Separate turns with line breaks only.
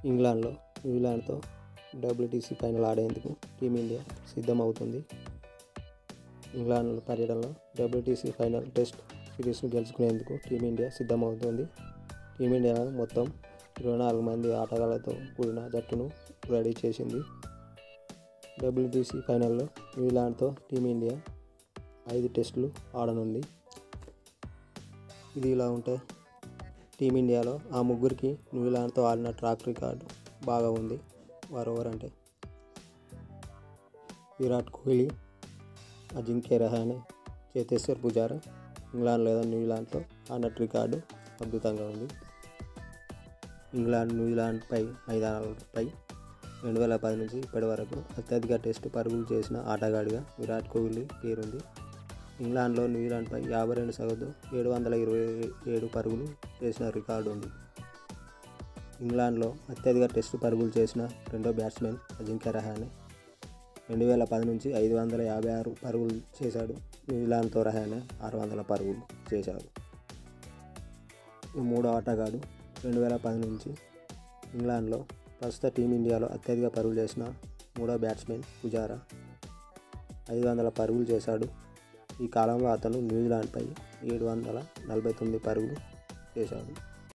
ఇంగ్లాండ్లో న్యూజిలాండ్తో WTC final ఆడేందుకు టీమిండియా సిద్ధమవుతుంది ఇంగ్లాండ్ పర్యటనలో డబ్ల్యూటీసీ ఫైనల్ టెస్ట్ సిరీస్ను గెలుచుకునేందుకు టీమిండియా సిద్ధమవుతుంది టీమిండియా మొత్తం ఇరవై నాలుగు మంది ఆటగాళ్లతో కూడిన జట్టును రెడీ చేసింది డబ్ల్యూటీసీ ఫైనల్లో న్యూజిలాండ్తో టీమిండియా ఐదు టెస్టులు ఆడనుంది ఇది ఇలా ఉంటే టీమిండియాలో ఆ ముగ్గురికి న్యూజిలాండ్తో ఆడిన ట్రాక్ రికార్డు బాగా ఉంది వారు ఎవరంటే విరాట్ కోహ్లీ అజింక్య రహానే చేతేశ్వర్ పుజారా ఇంగ్లాండ్ లేదా న్యూజిలాండ్తో ఆడిన రికార్డు అద్భుతంగా ఉంది ఇంగ్లాండ్ న్యూజిలాండ్పై మైదానాలపై రెండు వేల పది నుంచి ఇప్పటి వరకు అత్యధిక టెస్టు పరుగులు చేసిన ఆటగాడిగా విరాట్ కోహ్లీ పేరుంది ఇంగ్లాండ్లో న్యూజిలాండ్పై యాభై రెండు సగటు ఏడు వందల ఇరవై ఏడు పరుగులు చేసిన రికార్డు ఉంది ఇంగ్లాండ్లో అత్యధిక టెస్టు పరుగులు చేసిన రెండో బ్యాట్స్మెన్ అజింక్య రహానే రెండు వేల పది నుంచి ఐదు వందల యాభై ఆరు పరుగులు చేశాడు న్యూజిలాండ్తో రహానే ఆరు వందల పరుగులు చేశాడు ఈ మూడో ఆటగాడు రెండు వేల పది నుంచి ఇంగ్లాండ్లో ప్రస్తుత టీమిండియాలో అత్యధిక పరుగులు చేసిన మూడో బ్యాట్స్మెన్ పుజారా ఐదు వందల పరుగులు చేశాడు ఈ కాలంలో అతను న్యూజిలాండ్పై ఏడు వందల నలభై తొమ్మిది పరుగులు చేశాడు